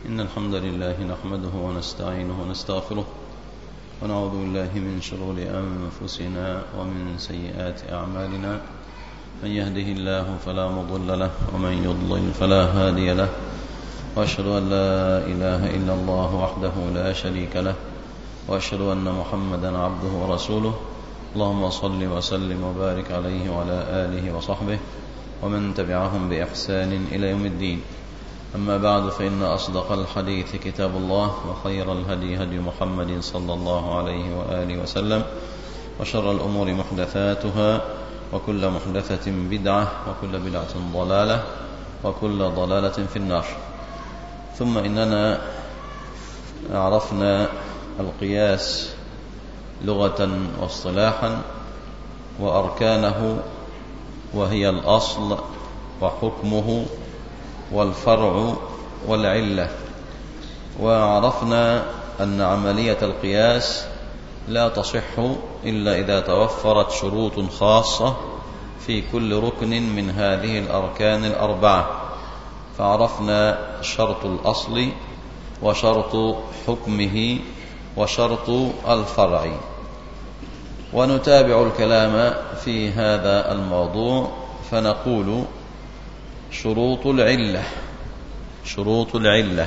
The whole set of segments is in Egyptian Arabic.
إن الحمد لله نحمده ونستعينه ونستغفره ونعوذ بالله من شرور أنفسنا ومن سيئات أعمالنا من يهده الله فلا مضل له ومن يضلل فلا هادي له وأشهد أن لا إله إلا الله وحده لا شريك له وأشهد أن محمدا عبده ورسوله اللهم صل وسلم وبارك عليه وعلى آله وصحبه ومن تبعهم بإحسان إلى يوم الدين أما بعد فإن أصدق الحديث كتاب الله وخير الهدي هدي محمد صلى الله عليه وآله وسلم وشر الأمور محدثاتها وكل محدثة بدعة وكل بدعة ضلالة وكل ضلالة في النار ثم إننا عرفنا القياس لغة واصطلاحا وأركانه وهي الأصل وحكمه والفرع والعلة وعرفنا أن عملية القياس لا تصح إلا إذا توفرت شروط خاصة في كل ركن من هذه الأركان الأربعة فعرفنا شرط الأصل وشرط حكمه وشرط الفرع ونتابع الكلام في هذا الموضوع فنقول شروط العلة شروط العلة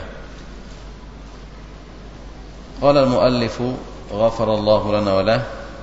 قال المؤلف غفر الله لنا وله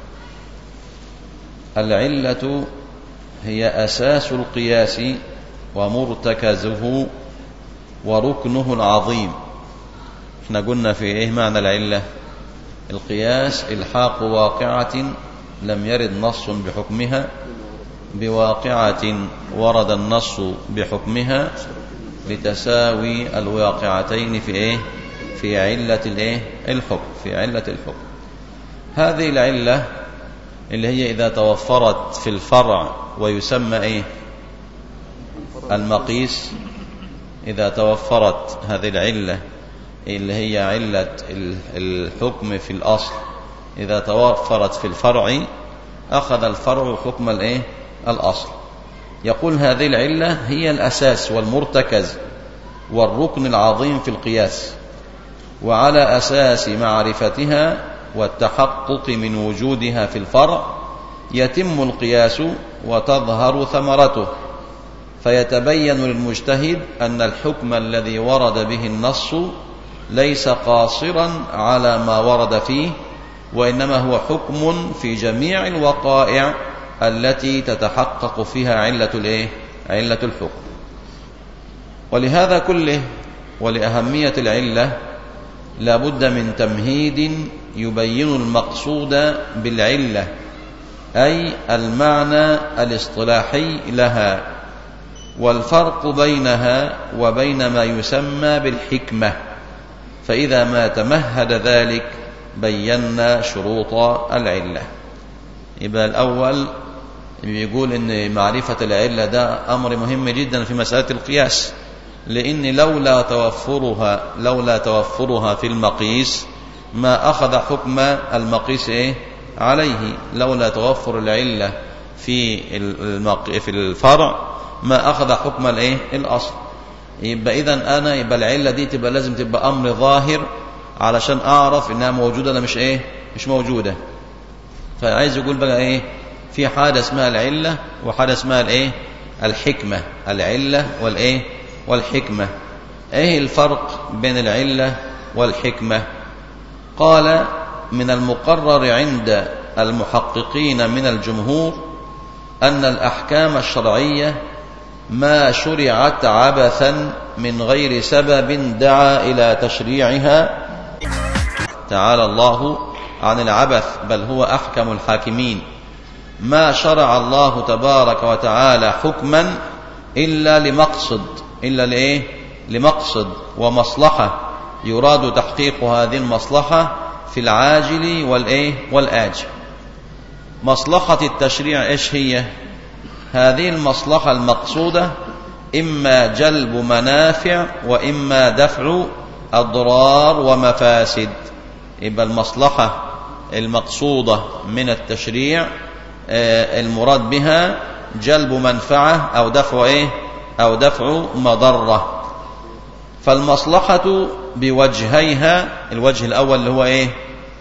العلة هي أساس القياس ومرتكزه وركنه العظيم احنا قلنا في ايه معنى العلة القياس الحاق واقعة لم يرد نص بحكمها بواقعة ورد النص بحكمها لتساوي الواقعتين في ايه في علة الايه الحكم في علة الحكم هذه العلة اللي هي إذا توفرت في الفرع ويسمى ايه المقيس إذا توفرت هذه العلة اللي هي علة الحكم في الأصل إذا توفرت في الفرع أخذ الفرع حكم الايه الأصل يقول هذه العلة هي الأساس والمرتكز والركن العظيم في القياس وعلى أساس معرفتها والتحقق من وجودها في الفرع يتم القياس وتظهر ثمرته فيتبين للمجتهد أن الحكم الذي ورد به النص ليس قاصرا على ما ورد فيه وإنما هو حكم في جميع الوقائع التي تتحقق فيها علة الايه علة الحكم ولهذا كله ولأهمية العلة لا بد من تمهيد يبين المقصود بالعلة أي المعنى الاصطلاحي لها والفرق بينها وبين ما يسمى بالحكمة فإذا ما تمهد ذلك بينا شروط العلة يبقى الأول بيقول ان معرفة العلة ده أمر مهم جدا في مسألة القياس لأن لولا توفرها لولا توفرها في المقيس ما أخذ حكم المقيس إيه عليه لولا توفر العلة في في الفرع ما أخذ حكم الإيه الأصل يبقى إذا أنا يبقى العلة دي تبقى لازم تبقى أمر ظاهر علشان أعرف إنها موجودة ولا مش إيه مش موجودة فعايز يقول بقى إيه في حاجة اسمها العلة وحاجة اسمها الايه الحكمة العلة والايه والحكمة ايه الفرق بين العلة والحكمة قال من المقرر عند المحققين من الجمهور أن الأحكام الشرعية ما شرعت عبثا من غير سبب دعا إلى تشريعها تعالى الله عن العبث بل هو أحكم الحاكمين ما شرع الله تبارك وتعالى حكما إلا لمقصد إلا لإيه لمقصد ومصلحة يراد تحقيق هذه المصلحة في العاجل والإيه والآجل مصلحة التشريع إيش هي هذه المصلحة المقصودة إما جلب منافع وإما دفع أضرار ومفاسد يبقى المصلحة المقصودة من التشريع المراد بها جلب منفعة أو دفع إيه أو دفع مضرة فالمصلحة بوجهيها الوجه الأول اللي هو إيه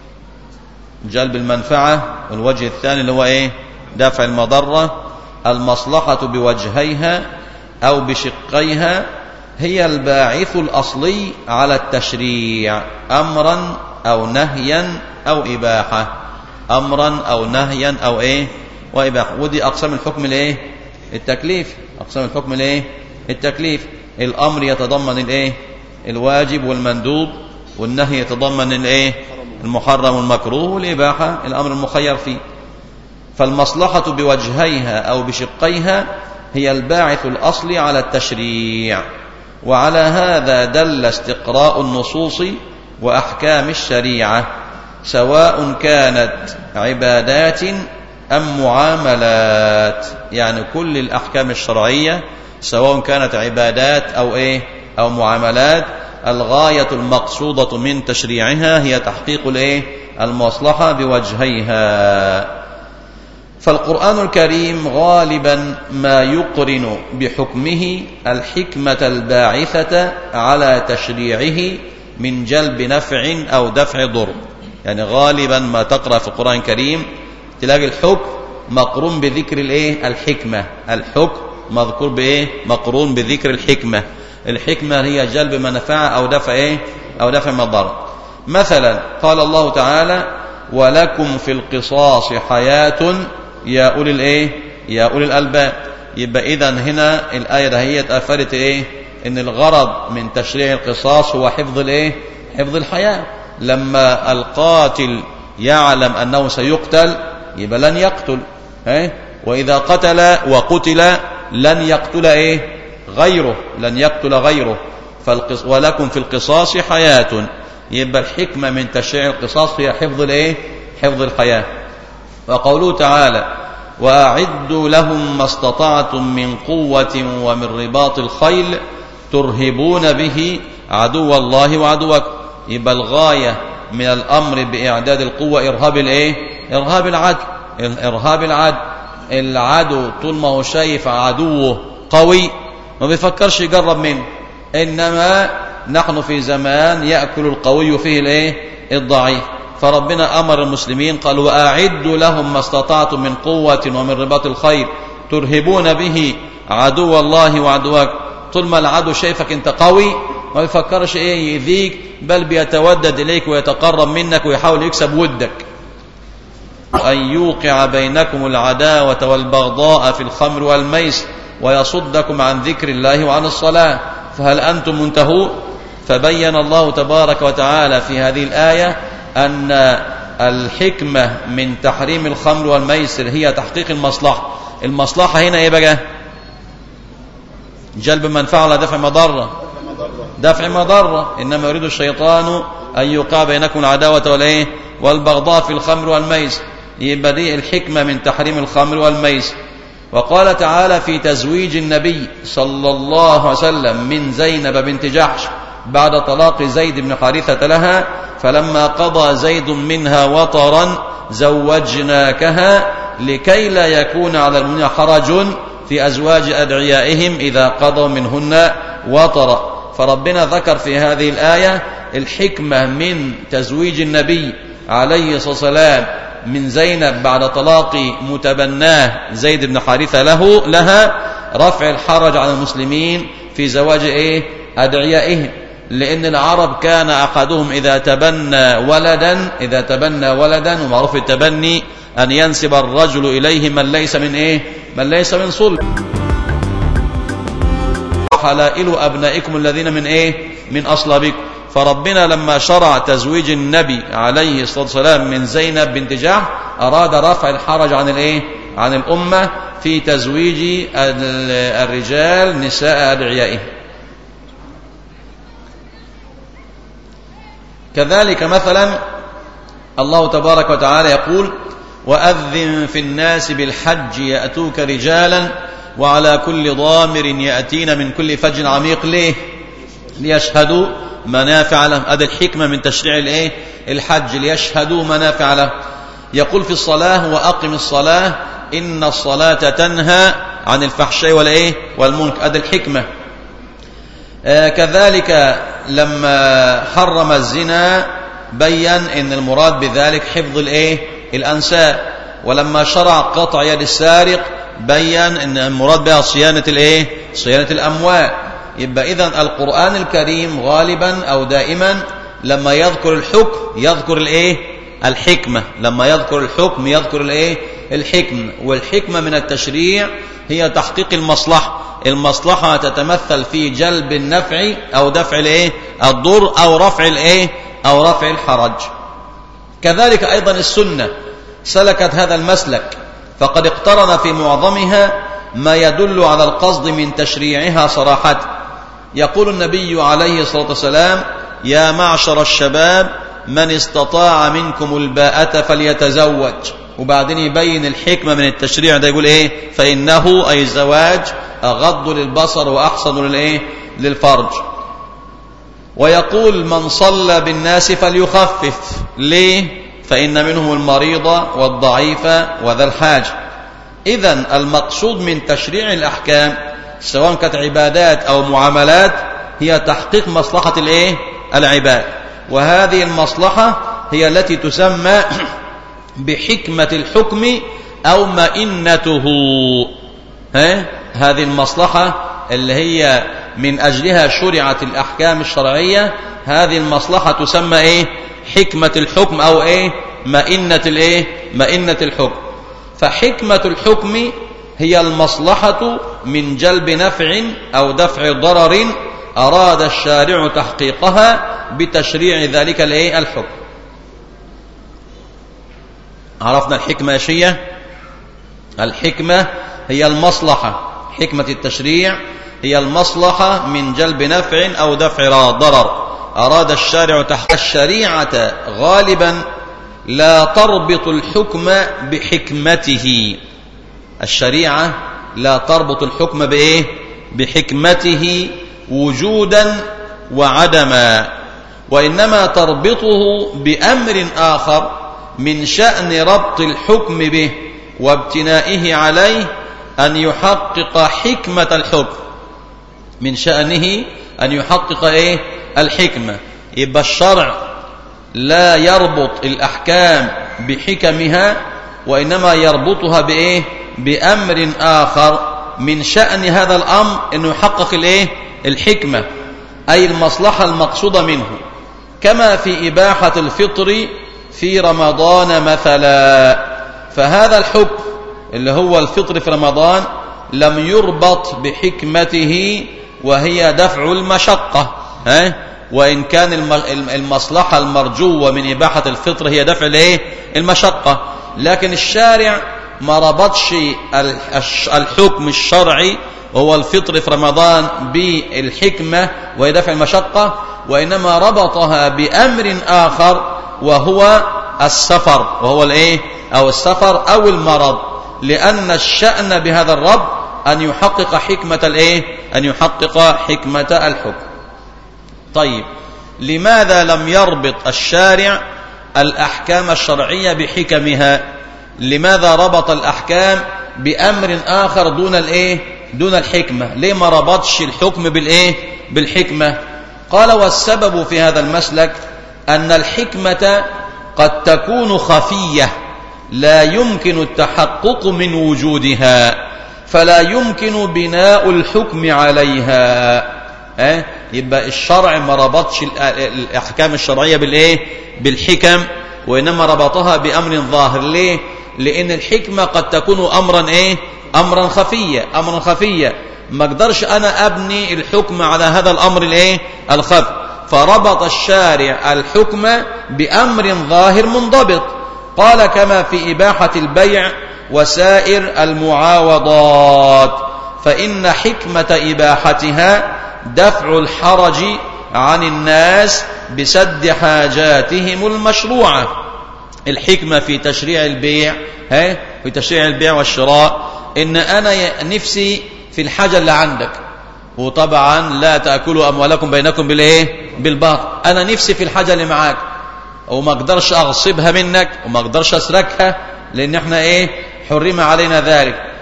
جلب المنفعة والوجه الثاني اللي هو إيه دفع المضرة المصلحة بوجهيها أو بشقيها هي الباعث الأصلي على التشريع أمرا أو نهيا أو إباحة أمرا أو نهيا أو إيه وإباحة ودي أقسام الحكم الإيه التكليف أقسام الحكم الإيه التكليف الأمر يتضمن الإيه الواجب والمندوب والنهي يتضمن الإيه المحرم والمكروه والإباحة الأمر المخير فيه فالمصلحة بوجهيها أو بشقيها هي الباعث الأصلي على التشريع وعلى هذا دل استقراء النصوص وأحكام الشريعة سواء كانت عبادات أم معاملات يعني كل الأحكام الشرعية سواء كانت عبادات أو إيه أو معاملات الغاية المقصودة من تشريعها هي تحقيق الإيه المصلحة بوجهيها فالقرآن الكريم غالبا ما يقرن بحكمه الحكمة الباعثة على تشريعه من جلب نفع أو دفع ضر يعني غالبا ما تقرأ في القرآن الكريم تلاقي الحكم مقرون بذكر الايه الحكمة الحكم مذكور بايه مقرون بذكر الحكمة الحكمة هي جلب منفعة أو دفع ايه أو دفع مضر مثلا قال الله تعالى ولكم في القصاص حياة يا أولي الايه يا أولي الألباب يبقى إذا هنا الآية دهيت أفادت ايه ان الغرض من تشريع القصاص هو حفظ الايه حفظ الحياة لما القاتل يعلم أنه سيقتل يبقى لن يقتل ايه وإذا قتل وقتل لن يقتل ايه غيره لن يقتل غيره فالقص ولكم في القصاص حياة يبقى الحكمة من تشريع القصاص هي حفظ الايه حفظ الحياة وقوله تعالى وأعدوا لهم ما استطعتم من قوة ومن رباط الخيل ترهبون به عدو الله وعدوكم يبقى الغاية من الأمر بإعداد القوة إرهاب الإيه؟ إرهاب العدو إرهاب العدو العدو طول ما هو شايف عدوه قوي ما بيفكرش يقرب منه إنما نحن في زمان يأكل القوي فيه الإيه؟ الضعيف فربنا أمر المسلمين قال وأعدوا لهم ما استطعتم من قوة ومن رباط الخير ترهبون به عدو الله وعدوكم طول ما العدو شايفك انت قوي ما بيفكرش ايه يذيك بل بيتودد اليك ويتقرب منك ويحاول يكسب ودك وأن يوقع بينكم العداوة والبغضاء في الخمر والميس ويصدكم عن ذكر الله وعن الصلاة فهل أنتم منتهون فبين الله تبارك وتعالى في هذه الآية أن الحكمة من تحريم الخمر والميسر هي تحقيق المصلحة المصلحة هنا ايه بقى جلب منفعة ولا دفع مضرة دفع مضرة إنما يريد الشيطان أن يوقع بينكم العداوة والإيه والبغضاء في الخمر والميس يبقى دي الحكمة من تحريم الخمر والميس وقال تعالى في تزويج النبي صلى الله عليه وسلم من زينب بنت جحش بعد طلاق زيد بن حارثة لها فلما قضى زيد منها وطرا زوجناكها لكي لا يكون على المؤمنين حرج في أزواج أدعيائهم إذا قضوا منهن وطرا فربنا ذكر في هذه الآية الحكمة من تزويج النبي عليه الصلاة والسلام من زينب بعد طلاق متبناه زيد بن حارثة له لها رفع الحرج على المسلمين في زواج إيه أدعيائهم لأن العرب كان أحدهم إذا تبنى ولدا إذا تبنى ولدا ومعروف التبني أن ينسب الرجل إليه من ليس من إيه من ليس من صلب حلائل أبنائكم الذين من إيه من أصلابكم فربنا لما شرع تزويج النبي عليه الصلاة والسلام من زينب بنت جحش أراد رفع الحرج عن الإيه عن الأمة في تزويج الرجال نساء أدعيائهم كذلك مثلا الله تبارك وتعالى يقول وأذن في الناس بالحج يأتوك رجالا وعلى كل ضامر يأتين من كل فج عميق ليه ليشهدوا منافع لهم هذا الحكمة من تشريع الايه الحج ليشهدوا منافع لهم يقول في الصلاة وأقم الصلاة إن الصلاة تنهى عن الفحشاء والإيه والمنكر هذا الحكمة آه كذلك لما حرم الزنا بين ان المراد بذلك حفظ الايه الانساب ولما شرع قطع يد السارق بين ان المراد بها صيانه الايه صيانه الاموال يبقى اذا القران الكريم غالبا او دائما لما يذكر الحكم يذكر الايه الحكمه لما يذكر الحكم يذكر الايه الحكم والحكمه من التشريع هي تحقيق المصلحه المصلحه تتمثل في جلب النفع او دفع الايه الضر او رفع الايه او رفع الحرج كذلك ايضا السنه سلكت هذا المسلك فقد اقترن في معظمها ما يدل على القصد من تشريعها صراحة يقول النبي عليه الصلاة والسلام يا معشر الشباب من استطاع منكم الباءة فليتزوج وبعدين يبين الحكمة من التشريع ده يقول ايه فإنه أي الزواج أغض للبصر وأحسن للايه للفرج ويقول من صلى بالناس فليخفف ليه فإن منهم المريض والضعيف وذا الحاج إذا المقصود من تشريع الأحكام سواء كانت عبادات أو معاملات هي تحقيق مصلحة الإيه؟ العباد وهذه المصلحة هي التي تسمى بحكمة الحكم أو مئنته ها؟ هذه المصلحة اللي هي من أجلها شرعت الأحكام الشرعية هذه المصلحة تسمى إيه حكمة الحكم أو إيه مئنة الإيه مئنة الحكم فحكمة الحكم هي المصلحة من جلب نفع أو دفع ضرر أراد الشارع تحقيقها بتشريع ذلك الإيه الحكم عرفنا الحكمة شيء الحكمة هي المصلحة حكمة التشريع هي المصلحة من جلب نفع أو دفع ضرر أراد الشارع تحت الشريعة غالبا لا تربط الحكم بحكمته الشريعة لا تربط الحكم بإيه بحكمته وجودا وعدما وإنما تربطه بأمر آخر من شأن ربط الحكم به وابتنائه عليه أن يحقق حكمة الحكم من شأنه أن يحقق إيه الحكمة يبقى الشرع لا يربط الأحكام بحكمها وإنما يربطها بإيه بأمر آخر من شأن هذا الأمر أنه يحقق الإيه الحكمة أي المصلحة المقصودة منه كما في إباحة الفطر في رمضان مثلا فهذا الحكم اللي هو الفطر في رمضان لم يربط بحكمته وهي دفع المشقة ها وإن كان المصلحة المرجوة من إباحة الفطر هي دفع الايه المشقة لكن الشارع ما ربطش الحكم الشرعي وهو الفطر في رمضان بالحكمة وهي دفع المشقة وإنما ربطها بأمر آخر وهو السفر وهو الايه أو السفر أو المرض لأن الشأن بهذا الرب أن يحقق حكمة الايه أن يحقق حكمة الحكم طيب لماذا لم يربط الشارع الأحكام الشرعية بحكمها لماذا ربط الأحكام بأمر آخر دون الإيه دون الحكمة ليه ما ربطش الحكم بالإيه بالحكمة قال والسبب في هذا المسلك أن الحكمة قد تكون خفية لا يمكن التحقق من وجودها فلا يمكن بناء الحكم عليها أه؟ يبقى الشرع ما ربطش الأحكام الشرعية بالإيه بالحكم وإنما ربطها بأمر ظاهر ليه لأن الحكمة قد تكون أمرا إيه أمرا خفيا أمرا خفيا ما اقدرش أنا أبني الحكم على هذا الأمر الإيه الخفي فربط الشارع الحكم بأمر ظاهر منضبط قال كما في إباحة البيع وسائر المعاوضات فإن حكمة إباحتها دفع الحرج عن الناس بسد حاجاتهم المشروعة الحكمة في تشريع البيع ها في تشريع البيع والشراء إن أنا نفسي في الحاجة اللي عندك وطبعا لا تأكلوا أموالكم بينكم بالإيه بالباطل أنا نفسي في الحاجة اللي معاك وما أقدرش أغصبها منك وما أقدرش أسرقها لأن احنا إيه حرم علينا ذلك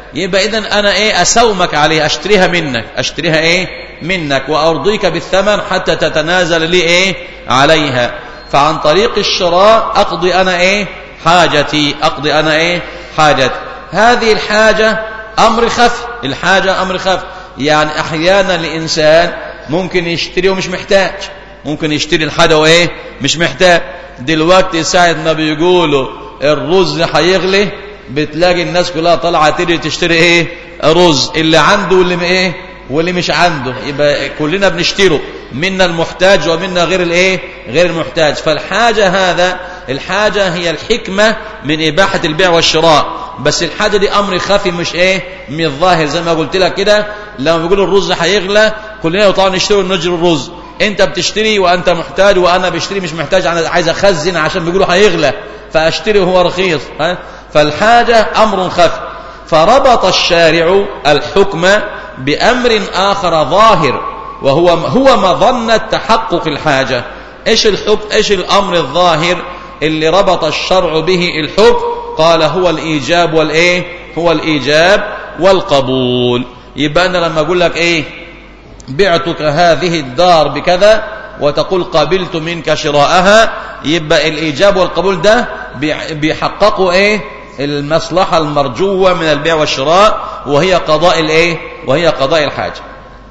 يبقى إذن أنا إيه أسومك عليه أشتريها منك أشتريها إيه منك وأرضيك بالثمن حتى تتنازل لي إيه عليها فعن طريق الشراء أقضي أنا إيه حاجتي أقضي أنا إيه حاجتي هذه الحاجة أمر خف الحاجة أمر خف يعني أحيانا الإنسان ممكن يشتري ومش محتاج ممكن يشتري الحاجة وإيه مش محتاج دلوقتي ساعة ما بيقولوا الرز هيغلي بتلاقي الناس كلها طالعة تيجي تشتري إيه رز اللي عنده واللي إيه واللي مش عنده يبقى كلنا بنشتره منا المحتاج ومنا غير الايه غير المحتاج فالحاجة هذا الحاجة هي الحكمة من إباحة البيع والشراء بس الحاجة دي أمر خفي مش إيه من الظاهر زي ما قلت لك كده لما بيقولوا الرز هيغلى كلنا يطلعوا نشتري ونجري الرز انت بتشتري وانت محتاج وانا بشتري مش محتاج انا عايز اخزن عشان بيقولوا هيغلى فاشتري وهو رخيص ها فالحاجة امر خفي فربط الشارع الحكم بأمر آخر ظاهر وهو هو مظنة تحقق الحاجة إيش الحكم إيش الأمر الظاهر اللي ربط الشرع به الحكم قال هو الإيجاب والإيه هو الإيجاب والقبول يبقى أنا لما أقول لك إيه بعتك هذه الدار بكذا وتقول قبلت منك شراءها يبقى الإيجاب والقبول ده بيحققوا إيه المصلحة المرجوة من البيع والشراء وهي قضاء الايه وهي قضاء الحاجة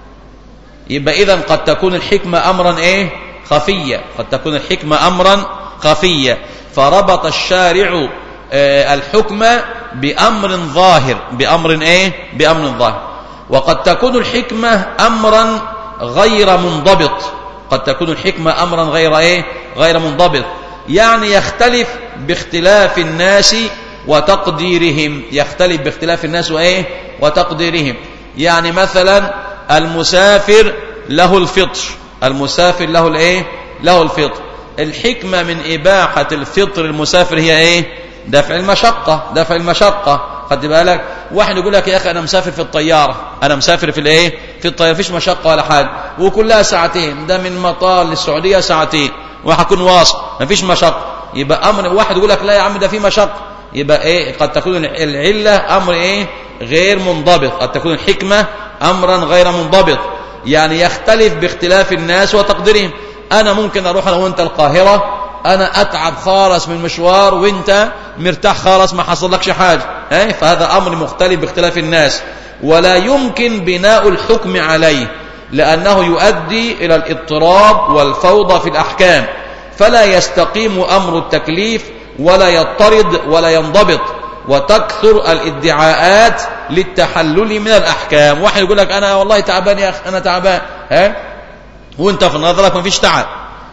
يبقى اذا قد تكون الحكمة امرا ايه خفية قد تكون الحكمة امرا خفية فربط الشارع آه الحكم بامر ظاهر بامر ايه بامر ظاهر وقد تكون الحكمة امرا غير منضبط قد تكون الحكمة امرا غير ايه غير منضبط يعني يختلف باختلاف الناس وتقديرهم يختلف باختلاف الناس وإيه وتقديرهم يعني مثلا المسافر له الفطر المسافر له الإيه له الفطر الحكمة من إباحة الفطر المسافر هي إيه دفع المشقة دفع المشقة خد بالك واحد يقول لك يا أخي أنا مسافر في الطيارة أنا مسافر في الإيه في الطيارة فيش مشقة ولا حاجة وكلها ساعتين ده من مطار للسعودية ساعتين وهكون واصل مفيش مشقة يبقى أمر واحد يقول لك لا يا عم ده في مشقة يبقى ايه قد تكون العلة امر ايه غير منضبط قد تكون الحكمة امرا غير منضبط يعني يختلف باختلاف الناس وتقديرهم انا ممكن اروح انا وانت القاهرة انا اتعب خالص من مشوار وانت مرتاح خالص ما حصل لكش حاجة ايه فهذا امر مختلف باختلاف الناس ولا يمكن بناء الحكم عليه لانه يؤدي الى الاضطراب والفوضى في الاحكام فلا يستقيم امر التكليف ولا يضطرد ولا ينضبط وتكثر الادعاءات للتحلل من الأحكام واحد يقول لك أنا والله تعبان يا أخي أنا تعبان ها وانت في نظرك ما فيش تعب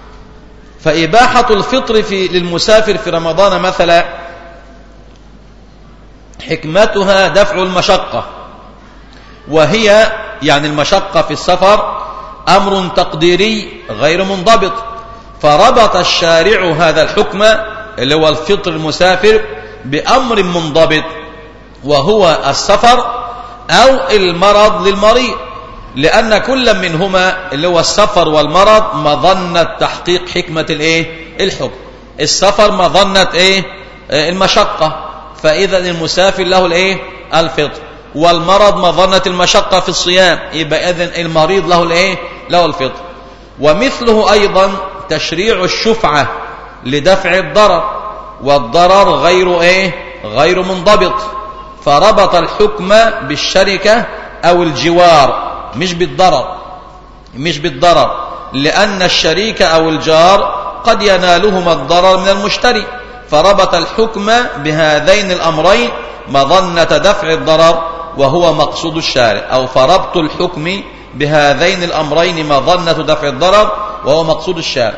فإباحة الفطر في للمسافر في رمضان مثلا حكمتها دفع المشقة وهي يعني المشقة في السفر أمر تقديري غير منضبط فربط الشارع هذا الحكم اللي هو الفطر المسافر بأمر منضبط وهو السفر أو المرض للمريض لأن كل منهما اللي هو السفر والمرض مظنة تحقيق حكمة الايه الحكم السفر مظنة ايه المشقة فإذا المسافر له الايه الفطر والمرض مظنة المشقة في الصيام يبقى إذن المريض له الايه له الفطر ومثله أيضا تشريع الشفعة لدفع الضرر والضرر غير ايه غير منضبط فربط الحكم بالشركة او الجوار مش بالضرر مش بالضرر لأن الشريك أو الجار قد ينالهما الضرر من المشتري فربط الحكم بهذين الأمرين مظنة دفع الضرر وهو مقصود الشارع أو فربط الحكم بهذين الأمرين مظنة دفع الضرر وهو مقصود الشارع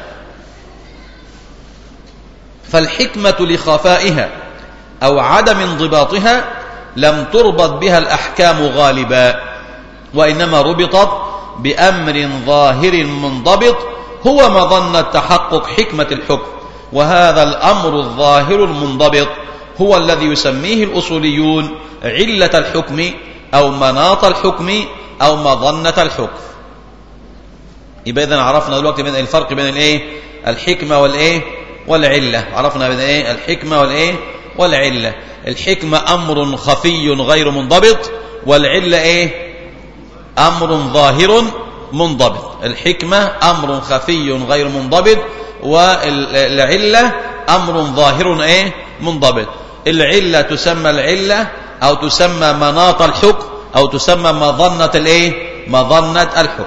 فالحكمة لخفائها أو عدم انضباطها لم تربط بها الأحكام غالبا وإنما ربطت بأمر ظاهر منضبط هو مظنة تحقق حكمة الحكم وهذا الأمر الظاهر المنضبط هو الذي يسميه الأصوليون علة الحكم أو مناط الحكم أو مظنة الحكم يبقى إذن عرفنا دلوقتي بين الفرق بين الايه الحكمة والايه والعلة عرفنا بين ايه الحكمة والايه والعلة الحكمة أمر خفي غير منضبط والعلة إيه أمر ظاهر منضبط الحكمة أمر خفي غير منضبط والعلة أمر ظاهر إيه منضبط العلة تسمى العلة أو تسمى مناط الحكم أو تسمى مظنة الإيه مظنة الحكم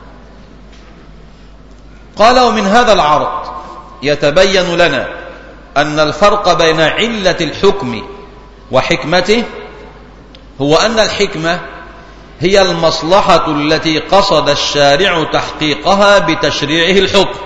قال ومن هذا العرض يتبين لنا أن الفرق بين علة الحكم وحكمته هو أن الحكمة هي المصلحة التي قصد الشارع تحقيقها بتشريعه الحكم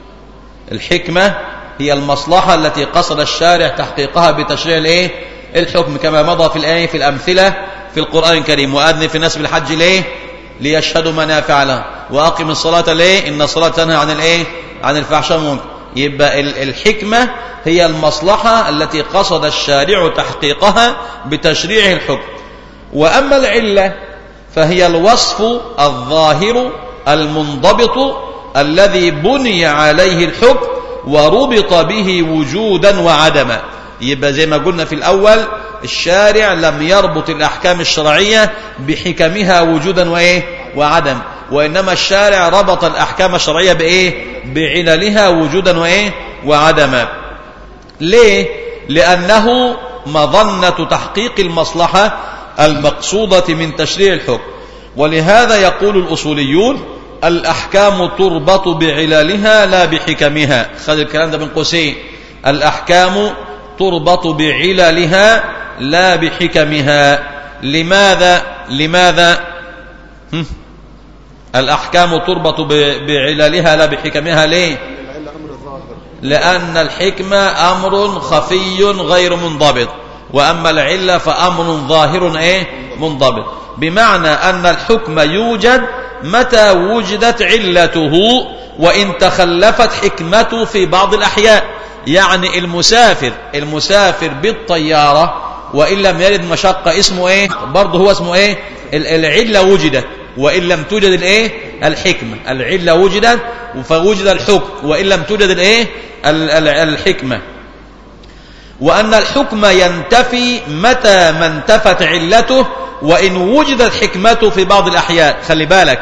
الحكمة هي المصلحة التي قصد الشارع تحقيقها بتشريع الايه الحكم كما مضى في الآية في الأمثلة في القرآن الكريم وأذن في الناس بالحج ليه ليشهدوا منافع له وأقم الصلاة ليه إن الصلاة تنهى عن الايه عن الفحشاء والمنكر يبقى الحكمة هي المصلحة التي قصد الشارع تحقيقها بتشريع الحكم وأما العلة فهي الوصف الظاهر المنضبط الذي بني عليه الحكم وربط به وجودا وعدما يبقى زي ما قلنا في الأول الشارع لم يربط الأحكام الشرعية بحكمها وجودا وإيه وعدم وإنما الشارع ربط الأحكام الشرعية بإيه بعللها وجودا وإيه وعدما ليه لأنه مظنة تحقيق المصلحة المقصودة من تشريع الحكم ولهذا يقول الأصوليون الأحكام تربط بعلالها لا بحكمها خذ الكلام ده من قوسين الأحكام تربط بعلالها لا بحكمها لماذا لماذا هم؟ الأحكام تربط بعلالها لا بحكمها ليه لأن الحكمة أمر خفي غير منضبط وأما العلة فأمر ظاهر إيه منضبط بمعنى أن الحكم يوجد متى وجدت علته وإن تخلفت حكمته في بعض الأحياء يعني المسافر المسافر بالطيارة وإن لم يرد مشقة اسمه إيه برضه هو اسمه إيه العلة وجدت وإن لم توجد الإيه الحكمة العلة وجدت فوجد الحكم وإن لم توجد الإيه الحكمة وأن الحكم ينتفي متى ما انتفت علته وإن وجدت حكمته في بعض الأحيان خلي بالك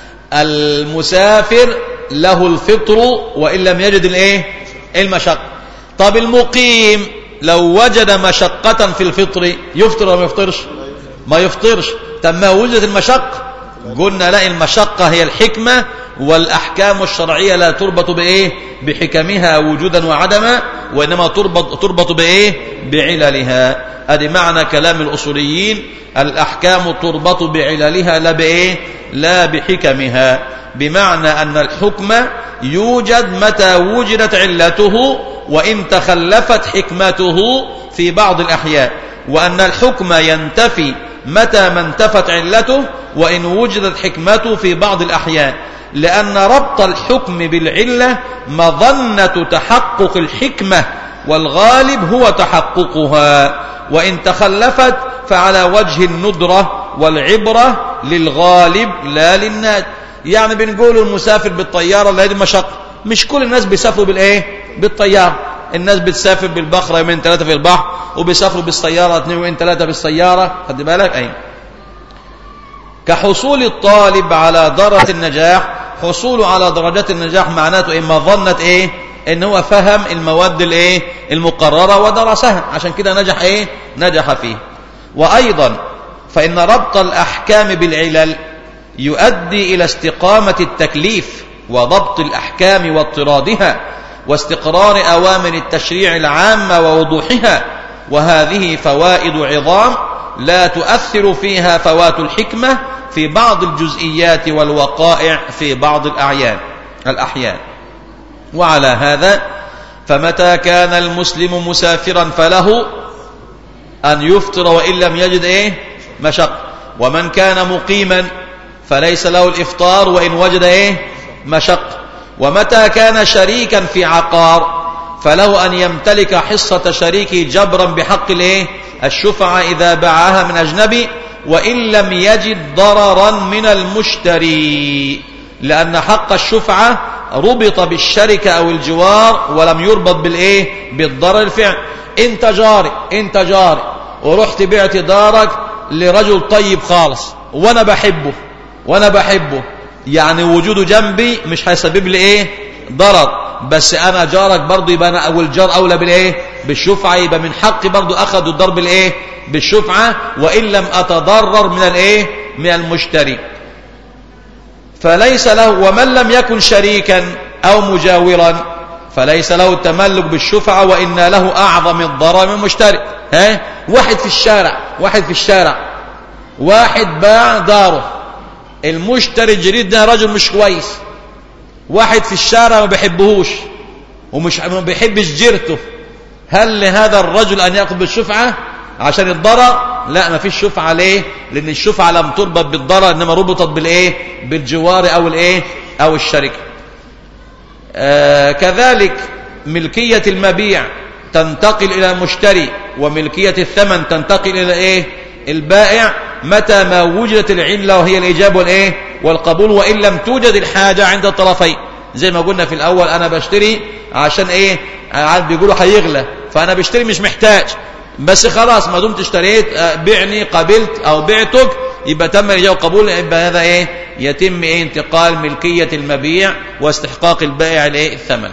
المسافر له الفطر وإن لم يجد الايه المشق طب المقيم لو وجد مشقة في الفطر يفطر ولا ما يفطرش ما يفطرش طب ما وجدت المشق قلنا لا المشقة هي الحكمة والأحكام الشرعية لا تربط بإيه بحكمها وجودا وعدما وإنما تربط, تربط بإيه بعللها هذه معنى كلام الأصوليين الأحكام تربط بعللها لا بإيه لا بحكمها بمعنى أن الحكم يوجد متى وجدت علته وإن تخلفت حكمته في بعض الأحيان وأن الحكم ينتفي متى ما انتفت علته وإن وجدت حكمته في بعض الأحيان لأن ربط الحكم بالعلة مظنة تحقق الحكمة والغالب هو تحققها وإن تخلفت فعلى وجه الندرة والعبرة للغالب لا للناد يعني بنقول المسافر بالطيارة لا دي مشقة مش كل الناس بيسافروا بالإيه بالطيارة الناس بتسافر بالبخرة يومين ثلاثة في البحر وبيسافروا بالسيارة اثنين يومين ثلاثة بالسيارة خد بالك أي كحصول الطالب على درجة النجاح حصوله على درجات النجاح معناته إما ظنة إيه إن هو فهم المواد الإيه المقررة ودرسها عشان كده نجح إيه نجح فيه وأيضا فإن ربط الأحكام بالعلل يؤدي إلى استقامة التكليف وضبط الأحكام واضطرادها واستقرار أوامر التشريع العامة ووضوحها وهذه فوائد عظام لا تؤثر فيها فوات الحكمة في بعض الجزئيات والوقائع في بعض الأعيان الأحيان وعلى هذا فمتى كان المسلم مسافرا فله أن يفطر وإن لم يجد إيه مشق ومن كان مقيما فليس له الإفطار وإن وجد إيه مشق ومتى كان شريكا في عقار فله أن يمتلك حصة شريكه جبرا بحق الإيه الشفعة إذا باعها من أجنبي وإن لم يجد ضررا من المشتري لأن حق الشفعة ربط بالشركة أو الجوار ولم يربط بالإيه بالضرر الفعل انت جاري انت جاري ورحت بعت دارك لرجل طيب خالص وانا بحبه وانا بحبه يعني وجوده جنبي مش هيسبب لي ايه ضرر بس انا جارك برضه يبقى انا اول جار اولى بالايه بالشفعه يبقى من حقي برضه اخذ الضرب الايه بالشفعه وان لم اتضرر من الايه من المشتري فليس له ومن لم يكن شريكا او مجاورا فليس له التملك بالشفعه وان له اعظم الضرر من المشتري ها واحد في الشارع واحد في الشارع واحد باع داره المشتري الجديد ده رجل مش كويس واحد في الشارع ما بيحبهوش ومش ما بيحبش جيرته هل لهذا الرجل أن يأخذ بالشفعة عشان الضرر لا ما فيش شفعة ليه لأن الشفعة لم تربط بالضرر إنما ربطت بالإيه بالجوار أو الإيه أو الشركة آه كذلك ملكية المبيع تنتقل إلى المشتري وملكية الثمن تنتقل إلى إيه البائع متى ما وجدت العلة وهي الإجابة والإيه والقبول وإن لم توجد الحاجة عند الطرفين زي ما قلنا في الأول أنا بشتري عشان إيه عاد بيقولوا هيغلى فأنا بشتري مش محتاج بس خلاص ما دمت اشتريت بعني قبلت أو بعتك يبقى تم الإجابة والقبول يبقى هذا إيه يتم إيه انتقال ملكية المبيع واستحقاق البائع الإيه الثمن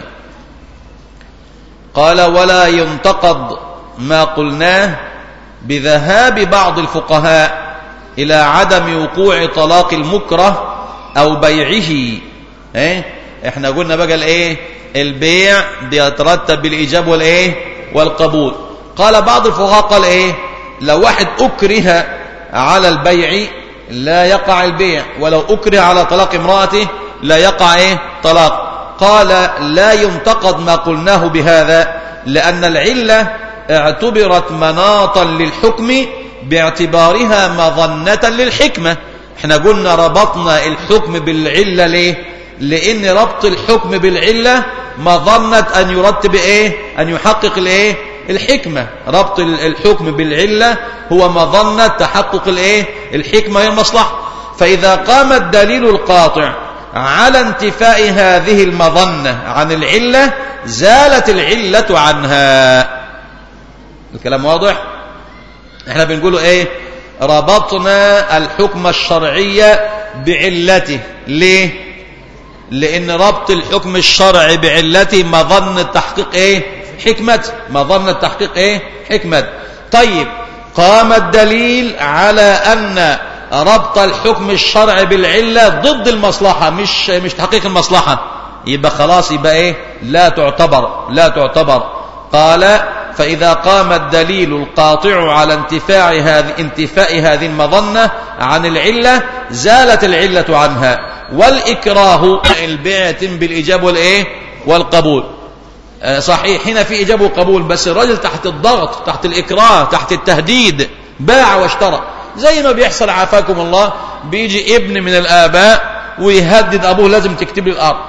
قال ولا ينتقض ما قلناه بذهاب بعض الفقهاء إلى عدم وقوع طلاق المكره أو بيعه إيه؟ احنا قلنا بقى الايه البيع بيترتب بالإيجاب والايه والقبول قال بعض الفقهاء قال ايه لو واحد أكره على البيع لا يقع البيع ولو أكره على طلاق امرأته لا يقع ايه طلاق قال لا ينتقد ما قلناه بهذا لأن العلة اعتبرت مناطا للحكم باعتبارها مظنة للحكمة احنا قلنا ربطنا الحكم بالعلة ليه لان ربط الحكم بالعلة مظنة ان يرتب ايه ان يحقق الايه الحكمة ربط الحكم بالعلة هو مظنة تحقق الايه الحكمة والمصلحة فاذا قام الدليل القاطع على انتفاء هذه المظنة عن العلة زالت العلة عنها الكلام واضح احنا بنقوله ايه ربطنا الحكم الشرعي بعلته ليه لان ربط الحكم الشرعي بعلته مظنة تحقيق ايه حكمة مظنة تحقيق ايه حكمة طيب قام الدليل على ان ربط الحكم الشرعي بالعلة ضد المصلحة مش مش تحقيق المصلحة يبقى خلاص يبقى ايه لا تعتبر لا تعتبر قال فإذا قام الدليل القاطع على انتفاع هذه انتفاء هذه المظنة عن العلة زالت العلة عنها والإكراه البيع يتم بالإجابة والإيه والقبول صحيح هنا في إجابة وقبول بس الرجل تحت الضغط تحت الإكراه تحت التهديد باع واشترى زي ما بيحصل عافاكم الله بيجي ابن من الآباء ويهدد أبوه لازم تكتب لي الأرض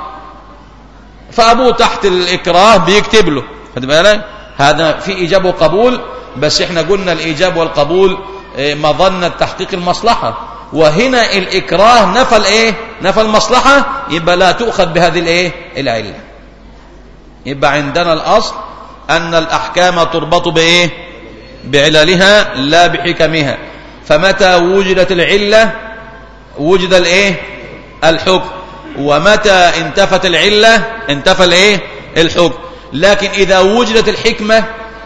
فأبوه تحت الإكراه بيكتب له خد بالك هذا في إيجاب وقبول بس احنا قلنا الإيجاب والقبول مظنة تحقيق المصلحة وهنا الإكراه نفى الإيه نفى المصلحة يبقى لا تؤخذ بهذه الإيه العلة يبقى عندنا الأصل أن الأحكام تربط بإيه بعللها لا بحكمها فمتى وجدت العلة وجد الإيه الحكم ومتى انتفت العلة انتفى الإيه الحكم لكن إذا وجدت الحكمة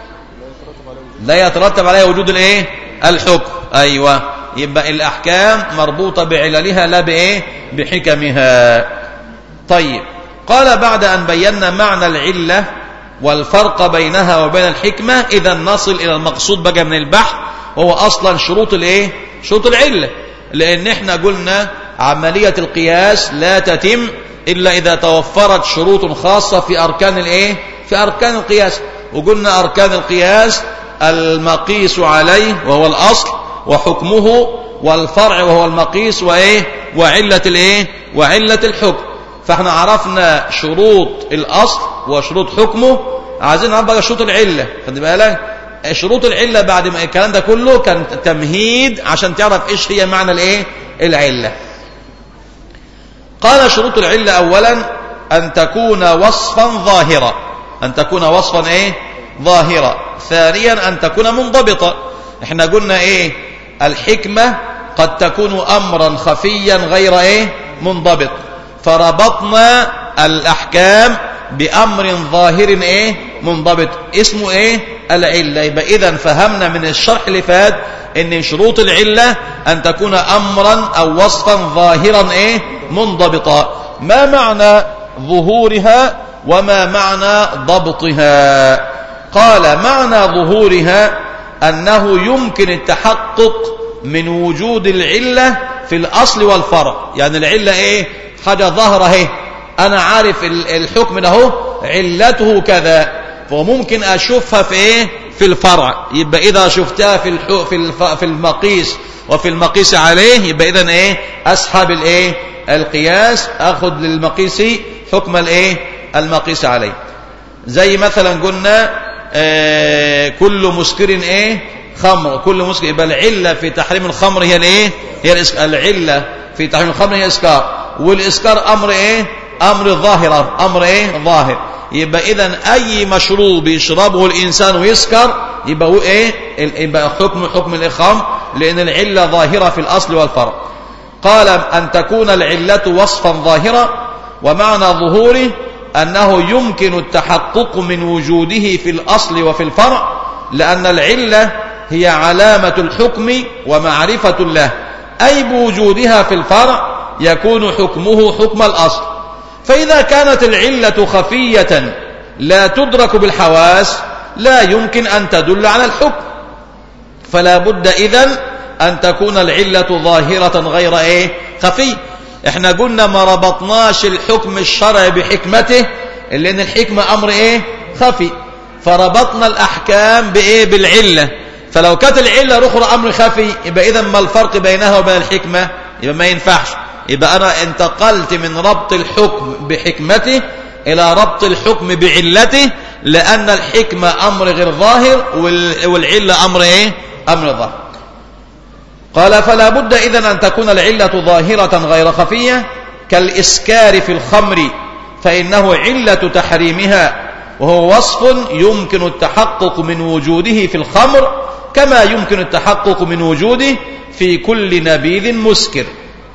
لا يترتب عليها وجود الايه الحكم أيوة يبقى الأحكام مربوطة بعللها لا بإيه بحكمها طيب قال بعد أن بينا معنى العلة والفرق بينها وبين الحكمة إذا نصل إلى المقصود بقى من البحث وهو أصلا شروط الايه شروط العلة لأن احنا قلنا عملية القياس لا تتم إلا إذا توفرت شروط خاصة في أركان الإيه؟ في أركان القياس وقلنا أركان القياس المقيس عليه وهو الأصل وحكمه والفرع وهو المقيس وإيه؟ وعلة الإيه؟ وعلة الحكم فاحنا عرفنا شروط الأصل وشروط حكمه عايزين نعرف بقى شروط العلة خد بالك شروط العلة بعد ما الكلام ده كله كان تمهيد عشان تعرف ايش هي معنى الايه العلة قال شروط العلة أولا أن تكون وصفا ظاهرا أن تكون وصفا إيه ظاهرا ثانيا أن تكون منضبطة احنا قلنا ايه الحكمة قد تكون أمرا خفيا غير ايه منضبط فربطنا الأحكام بأمر ظاهر ايه منضبط اسمه ايه العلة يبقى إذا فهمنا من الشرح اللي فات ان شروط العلة أن تكون أمرا أو وصفا ظاهرا ايه منضبطا ما معنى ظهورها وما معنى ضبطها قال معنى ظهورها أنه يمكن التحقق من وجود العلة في الأصل والفرع يعني العلة إيه حاجة ظاهرة اهي أنا عارف الحكم ده علته كذا فممكن أشوفها في إيه في الفرع يبقى إذا شفتها في في في المقيس وفي المقيس عليه يبقى إذا إيه أسحب الإيه القياس أخذ للمقيس حكم الإيه المقيس عليه زي مثلا قلنا آه كل مسكر إيه خمر كل مسكر يبقى العلة في تحريم الخمر هي الإيه هي العلة في تحريم الخمر هي إسكار والإسكار أمر إيه أمر ظاهر أمر إيه ظاهر يبقى إذا أي مشروب يشربه الإنسان ويسكر يبقى هو إيه يبقى حكم حكم الإخام لأن العلة ظاهرة في الأصل والفرع قال أن تكون العلة وصفا ظاهرا ومعنى ظهوره أنه يمكن التحقق من وجوده في الأصل وفي الفرع لأن العلة هي علامة الحكم ومعرفة له أي بوجودها في الفرع يكون حكمه حكم الأصل فإذا كانت العلة خفية لا تدرك بالحواس لا يمكن أن تدل على الحكم فلا بد إذن أن تكون العلة ظاهرة غير إيه خفي احنا قلنا ما ربطناش الحكم الشرعي بحكمته لأن الحكمة أمر إيه خفي فربطنا الأحكام بإيه بالعلة فلو كانت العلة الأخرى أمر خفي يبقى إذا ما الفرق بينها وبين الحكمة يبقى ما ينفعش يبقى أنا انتقلت من ربط الحكم بحكمته إلى ربط الحكم بعلته لأن الحكمة أمر غير ظاهر والعلة أمر إيه أمر ظاهر قال فلا بد إذن أن تكون العلة ظاهرة غير خفية كالإسكار في الخمر فإنه علة تحريمها وهو وصف يمكن التحقق من وجوده في الخمر كما يمكن التحقق من وجوده في كل نبيذ مسكر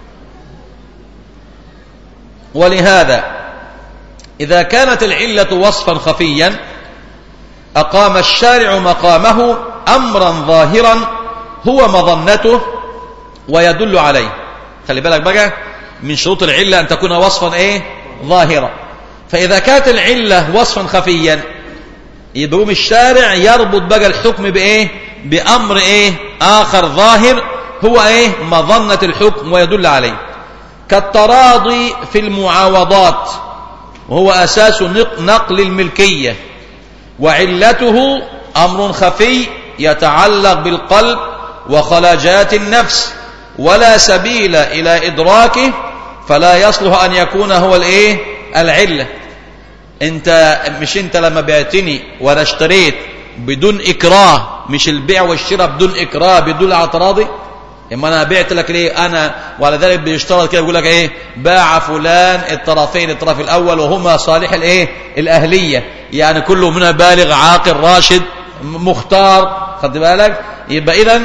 ولهذا إذا كانت العلة وصفا خفيا أقام الشارع مقامه أمرا ظاهرا هو مظنته ويدل عليه خلي بالك بقى من شروط العلة أن تكون وصفا إيه ظاهرا فإذا كانت العلة وصفا خفيا يبقوم الشارع يربط بقى الحكم بإيه بأمر إيه آخر ظاهر هو إيه مظنة الحكم ويدل عليه كالتراضي في المعاوضات وهو أساس نقل الملكية وعلته أمر خفي يتعلق بالقلب وخلاجات النفس ولا سبيل إلى إدراكه فلا يصلح أن يكون هو الإيه العلة انت مش انت لما بعتني ولا اشتريت بدون إكراه مش البيع والشراء بدون إكراه بدون اعتراضي اما انا بعت لك ليه انا وعلى ذلك بيشترط كده بيقول لك ايه باع فلان الطرفين الطرف الاول وهما صالح الايه الاهليه يعني كل منها بالغ عاقل راشد مختار خد بالك يبقى اذا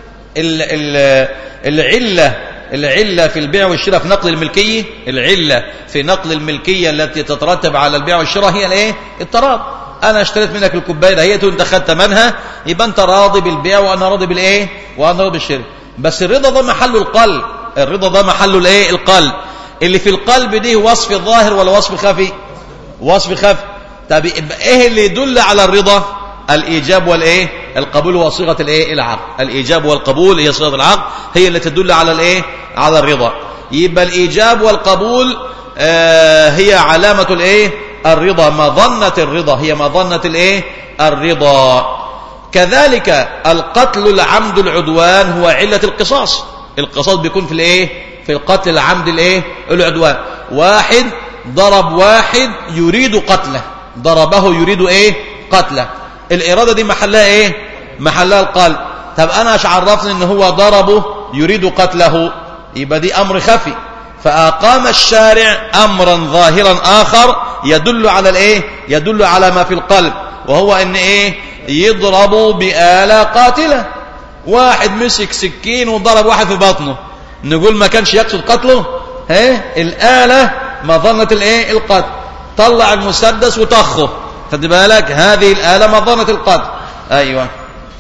العله العله في البيع والشراء في نقل الملكيه العله في نقل الملكيه التي تترتب على البيع والشراء هي الايه التراض انا اشتريت منك الكوبايه دهيت وانت خدت ثمنها يبقى انت راضي بالبيع وانا راضي بالايه وانا راضي بالشراء بس الرضا ده محله القلب الرضا ده محله الايه القلب اللي في القلب دي وصف ظاهر ولا وصف خفي وصف خفي طب ايه اللي يدل على الرضا الايجاب والايه القبول وصيغه الايه العقد الايجاب والقبول هي صيغه العقد هي اللي تدل على الايه على الرضا يبقى الايجاب والقبول آه هي علامه الايه الرضا مظنه الرضا هي مظنه الايه الرضا كذلك القتل العمد العدوان هو علة القصاص القصاص بيكون في الايه في القتل العمد الايه العدوان واحد ضرب واحد يريد قتله ضربه يريد ايه قتله الإرادة دي محلها ايه محلها القلب طب انا ايش عرفني ان هو ضربه يريد قتله يبقى دي امر خفي فأقام الشارع أمرا ظاهرا آخر يدل على الايه يدل على ما في القلب وهو ان ايه يضربوا بآلة قاتلة واحد مسك سكين وضرب واحد في بطنه نقول ما كانش يقصد قتله ها الآلة مظنة الايه القتل طلع المسدس وطخه خد بالك هذه الآلة مظنة القتل أيوة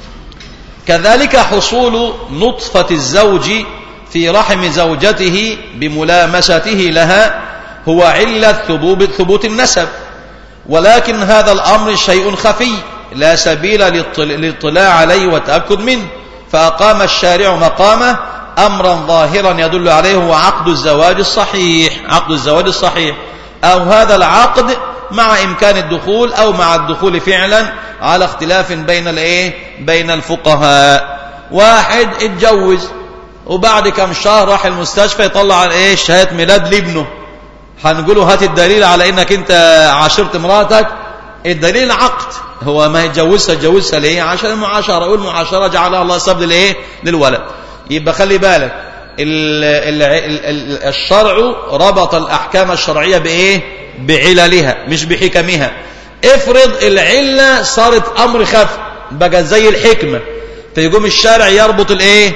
كذلك حصول نطفة الزوج في رحم زوجته بملامسته لها هو علة ثبوت ثبوت النسب ولكن هذا الأمر شيء خفي لا سبيل للاطلاع عليه والتأكد منه فأقام الشارع مقامه أمرا ظاهرا يدل عليه هو عقد الزواج الصحيح عقد الزواج الصحيح أو هذا العقد مع إمكان الدخول أو مع الدخول فعلا على اختلاف بين الايه بين الفقهاء واحد اتجوز وبعد كم شهر راح المستشفى يطلع الايه شهاده ميلاد لابنه هنقوله هات الدليل على انك انت عاشرت مراتك الدليل العقد هو ما يتجوزها اتجوزها ليه عشان المعاشره والمعاشره جعلها الله سبب للايه للولد يبقى خلي بالك ال ال ال الشرع ربط الاحكام الشرعيه بايه بعللها مش بحكمها افرض العله صارت امر خفي بقى زي الحكمه فيقوم الشارع يربط الايه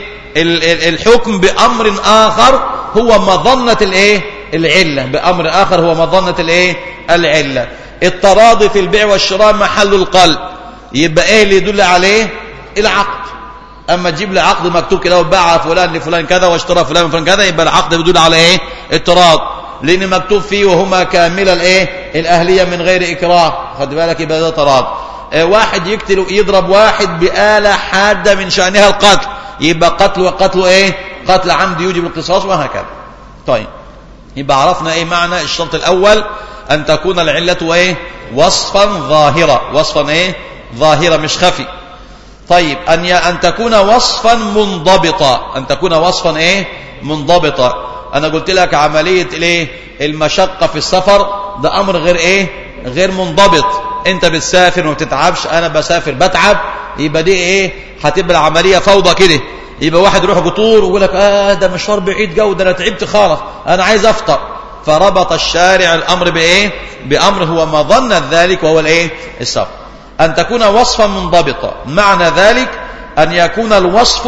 الحكم بامر اخر هو مظنه الايه العله بامر اخر هو مظنه الايه العله التراضي في البيع والشراء محل القلب يبقى ايه اللي يدل عليه العقد اما تجيب لي عقد مكتوب كده وباع فلان لفلان كذا واشترى فلان فلان كذا يبقى العقد بيدل على ايه التراض لان مكتوب فيه وهما كامل الايه الاهليه من غير اكراه خد بالك يبقى ده تراض اه واحد يقتل يضرب واحد بآلة حادة من شأنها القتل يبقى قتل وقتل ايه قتل عمد يوجب القصاص وهكذا طيب يبقى عرفنا ايه معنى الشرط الاول ان تكون العلة ايه وصفا ظاهرة وصفا ايه ظاهرة مش خفي طيب أن أن تكون وصفا منضبطا أن تكون وصفا إيه منضبطا أنا قلت لك عملية الإيه المشقة في السفر ده أمر غير إيه غير منضبط أنت بتسافر وما بتتعبش أنا بسافر بتعب يبقى دي إيه هتبقى العملية فوضى كده يبقى واحد يروح قطور ويقول لك آه ده مشوار بعيد جو ده أنا تعبت خالص أنا عايز أفطر فربط الشارع الأمر بإيه بأمر هو مظنة ذلك وهو الإيه السفر أن تكون وصفا منضبطا معنى ذلك أن يكون الوصف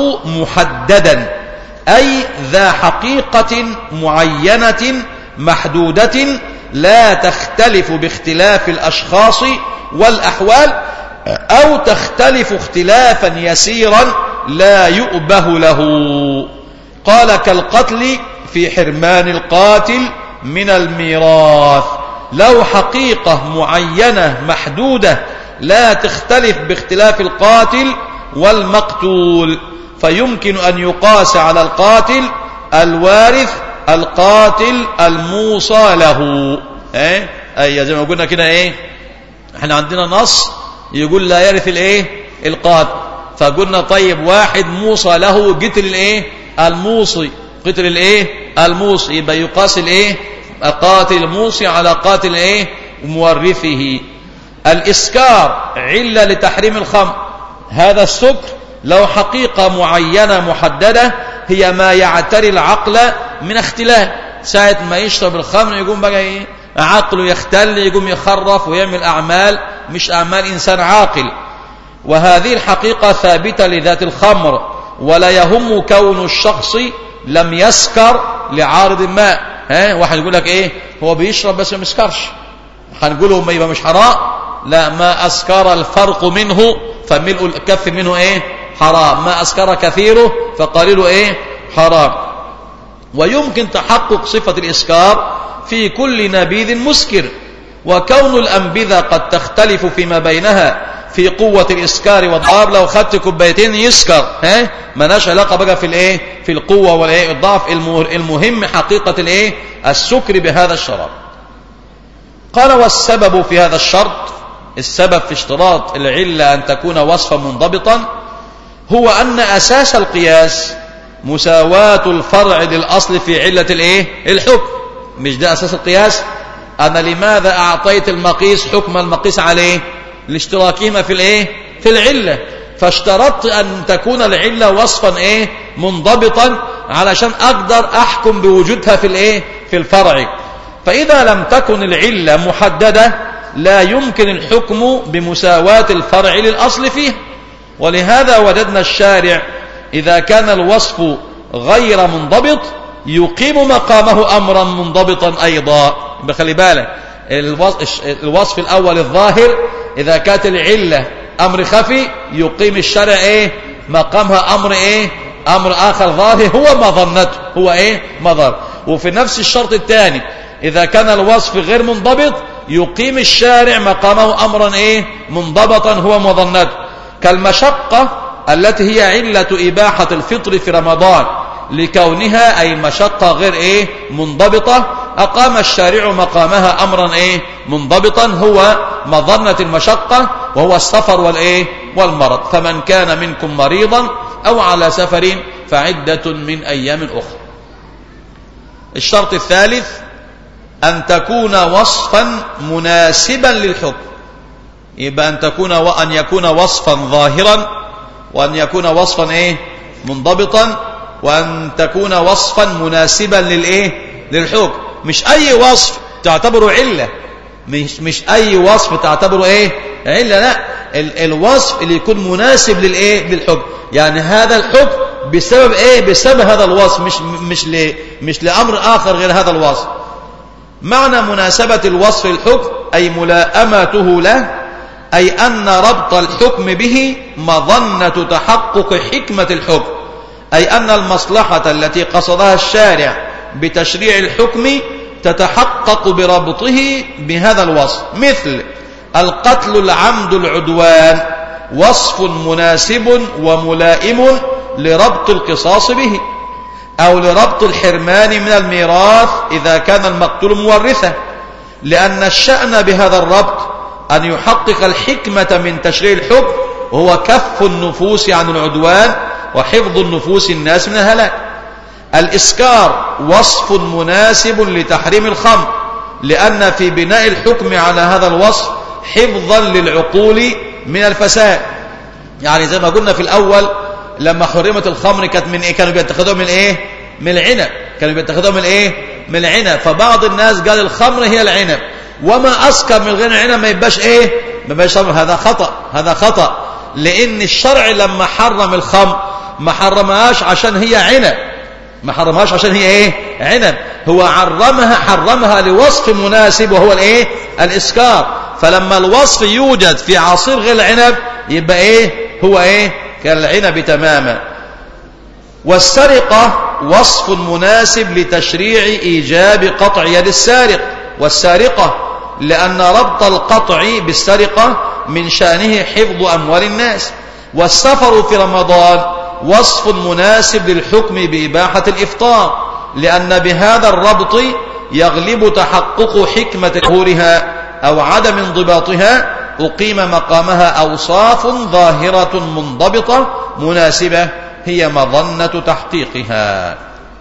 محددا أي ذا حقيقة معينة محدودة لا تختلف باختلاف الأشخاص والأحوال أو تختلف اختلافا يسيرا لا يؤبه له قال كالقتل في حرمان القاتل من الميراث لو حقيقة معينة محدودة لا تختلف باختلاف القاتل والمقتول فيمكن أن يقاس على القاتل الوارث القاتل الموصى له ايه اي زي ما قلنا كده ايه احنا عندنا نص يقول لا يرث الايه القاتل فقلنا طيب واحد موصى له قتل الايه الموصي قتل الايه الموصي يبقى يقاس الايه قاتل الموصي على قاتل ايه مورثه الإسكار علة لتحريم الخمر هذا السكر لو حقيقة معينة محددة هي ما يعتري العقل من اختلاف ساعة ما يشرب الخمر يقوم بقى ايه عقله يختل يقوم يخرف ويعمل أعمال مش أعمال إنسان عاقل وهذه الحقيقة ثابتة لذات الخمر ولا يهم كون الشخص لم يسكر لعارض ما ها واحد يقول لك ايه هو بيشرب بس ما يسكرش هنقوله ما يبقى مش حرام لا ما أسكر الفرق منه فملء الكف منه إيه حرام ما أسكر كثيره فقليل إيه حرام ويمكن تحقق صفة الإسكار في كل نبيذ مسكر وكون الأنبذة قد تختلف فيما بينها في قوة الإسكار والضعف لو خدت كوبايتين يسكر ها مالهاش علاقة بقى في الايه في القوة والايه الضعف المهم حقيقة الايه السكر بهذا الشراب قال والسبب في هذا الشرط السبب في اشتراط العلة أن تكون وصفا منضبطا هو أن أساس القياس مساواة الفرع للأصل في علة الإيه؟ الحكم مش ده أساس القياس أنا لماذا أعطيت المقيس حكم المقيس عليه لاشتراكهما في الإيه؟ في العلة فاشترطت أن تكون العلة وصفا إيه؟ منضبطا علشان أقدر أحكم بوجودها في الإيه؟ في الفرع فإذا لم تكن العلة محددة لا يمكن الحكم بمساواة الفرع للأصل فيه ولهذا وجدنا الشارع إذا كان الوصف غير منضبط يقيم مقامه أمرا منضبطا أيضا بخلي بالك الوصف الأول الظاهر إذا كانت العلة أمر خفي يقيم الشرع إيه مقامها أمر إيه أمر آخر ظاهر هو ما ظنته هو إيه مضر وفي نفس الشرط الثاني إذا كان الوصف غير منضبط يقيم الشارع مقامه أمرا إيه منضبطا هو مظنته كالمشقة التي هي علة إباحة الفطر في رمضان لكونها أي مشقة غير إيه منضبطة أقام الشارع مقامها أمرا إيه منضبطا هو مظنة المشقة وهو السفر والإيه والمرض فمن كان منكم مريضا أو على سفر فعدة من أيام أخرى الشرط الثالث أن تكون وصفا مناسبا للحكم يبقى أن تكون وأن يكون وصفا ظاهرا وأن يكون وصفا إيه منضبطا وأن تكون وصفا مناسبا للإيه للحكم مش أي وصف تعتبره علة مش مش أي وصف تعتبره إيه علة لا ال الوصف اللي يكون مناسب للإيه للحكم يعني هذا الحكم بسبب إيه بسبب هذا الوصف مش مش ل مش لأمر آخر غير هذا الوصف معنى مناسبة الوصف الحكم أي ملاءمته له أي أن ربط الحكم به مظنة تحقق حكمة الحكم أي أن المصلحة التي قصدها الشارع بتشريع الحكم تتحقق بربطه بهذا الوصف مثل القتل العمد العدوان وصف مناسب وملائم لربط القصاص به أو لربط الحرمان من الميراث إذا كان المقتول مورثا لأن الشأن بهذا الربط أن يحقق الحكمة من تشريع الحكم وهو كف النفوس عن العدوان وحفظ النفوس الناس من الهلاك الإسكار وصف مناسب لتحريم الخمر لأن في بناء الحكم على هذا الوصف حفظا للعقول من الفساد يعني زي ما قلنا في الأول لما حرمت الخمر كانت من إيه كانوا بيتخذوها من إيه من العنب كانوا بيتخذوها من إيه من العنب فبعض الناس قال الخمر هي العنب وما أسكر من غير العنب ما يبقاش إيه ما يبقاش خمر هذا خطأ هذا خطأ لأن الشرع لما حرم الخمر ما حرمهاش عشان هي عنب ما حرمهاش عشان هي ايه عنب هو حرمها حرمها لوصف مناسب وهو الايه الاسكار فلما الوصف يوجد في عصير غير العنب يبقى ايه هو ايه كالعنب تماما والسرقة وصف مناسب لتشريع إيجاب قطع يد السارق والسارقة لأن ربط القطع بالسرقة من شأنه حفظ أموال الناس والسفر في رمضان وصف مناسب للحكم بإباحة الإفطار لأن بهذا الربط يغلب تحقق حكمة ظهورها أو عدم انضباطها أقيم مقامها أوصاف ظاهرة منضبطة مناسبة هي مظنة تحقيقها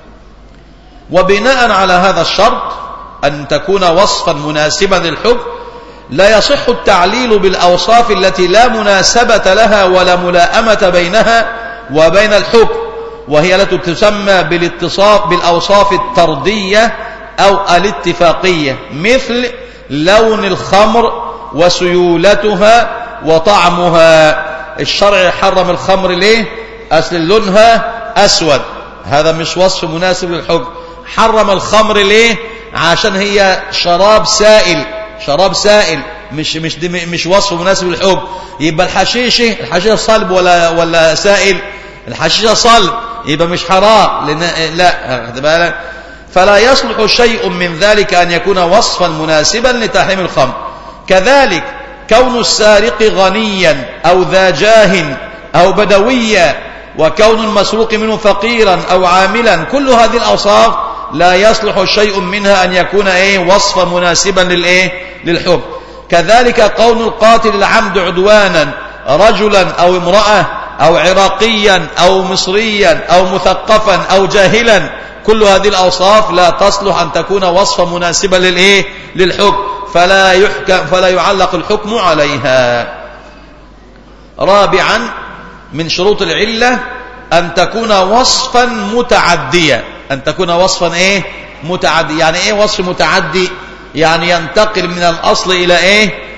وبناء على هذا الشرط أن تكون وصفا مناسبا للحكم لا يصح التعليل بالأوصاف التي لا مناسبة لها ولا ملاءمة بينها وبين الحكم وهي التي تسمى بالاتصاف بالأوصاف التردية أو الاتفاقية مثل لون الخمر وسيولتها وطعمها الشرع حرم الخمر ليه أصل لونها أسود هذا مش وصف مناسب للحكم حرم الخمر ليه عشان هي شراب سائل شراب سائل مش مش مش وصف مناسب للحكم يبقى الحشيشه الحشيشه صلب ولا ولا سائل الحشيشه صلب يبقى مش حرام لان لا خد بالك فلا يصلح شيء من ذلك ان يكون وصفا مناسبا لتحريم الخمر كذلك كون السارق غنيا او ذا جاه او بدويا وكون المسروق منه فقيرا او عاملا كل هذه الاوصاف لا يصلح شيء منها أن يكون إيه وصفا مناسبا للإيه للحكم كذلك قول القاتل العمد عدوانا رجلا أو امرأة أو عراقيا أو مصريا أو مثقفا أو جاهلا كل هذه الأوصاف لا تصلح أن تكون وصفا مناسبا للإيه للحكم فلا يحكم فلا يعلق الحكم عليها رابعا من شروط العلة أن تكون وصفا متعديا أن تكون وصفا إيه متعدي يعني إيه وصف متعدي يعني ينتقل من الأصل إلى إيه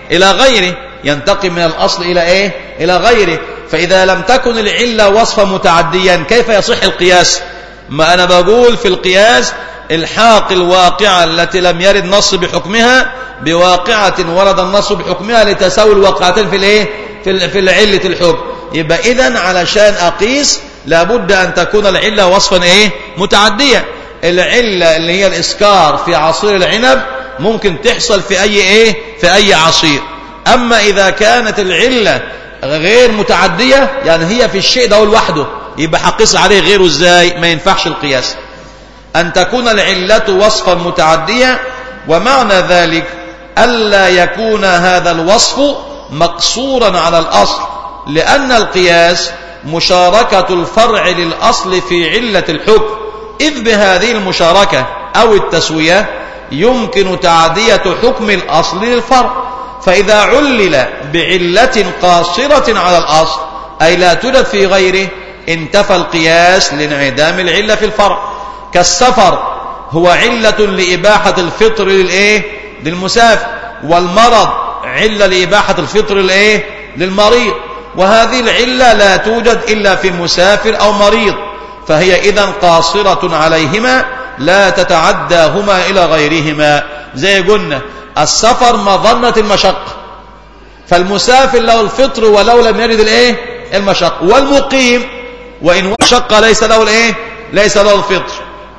إلى غيره ينتقل من الأصل إلى إيه إلى غيره فإذا لم تكن العلة وصفا متعديا كيف يصح القياس ما أنا بقول في القياس الحاق الواقعة التي لم يرد نص بحكمها بواقعة ورد النص بحكمها لتساوي الواقعتين في الايه في في علة الحكم يبقى اذا علشان اقيس لابد ان تكون العلة وصفا ايه متعدية العلة اللي هي الاسكار في عصير العنب ممكن تحصل في اي ايه في اي عصير اما اذا كانت العلة غير متعدية يعني هي في الشيء ده لوحده يبقى حقيس عليه غيره ازاي ما ينفعش القياس أن تكون العلة وصفا متعدية ومعنى ذلك ألا يكون هذا الوصف مقصورا على الأصل لأن القياس مشاركة الفرع للأصل في علة الحكم إذ بهذه المشاركة أو التسوية يمكن تعدية حكم الأصل للفرع فإذا علل بعلة قاصرة على الأصل أي لا توجد في غيره انتفى القياس لانعدام العلة في الفرع كالسفر هو علة لإباحة الفطر للإيه للمسافر والمرض علة لإباحة الفطر للإيه للمريض وهذه العلة لا توجد إلا في مسافر أو مريض فهي إذا قاصرة عليهما لا تتعداهما إلى غيرهما زي قلنا السفر مظنة المشقة فالمسافر له الفطر ولو لم يرد الايه المشقة والمقيم وإن شق ليس له الايه ليس له الفطر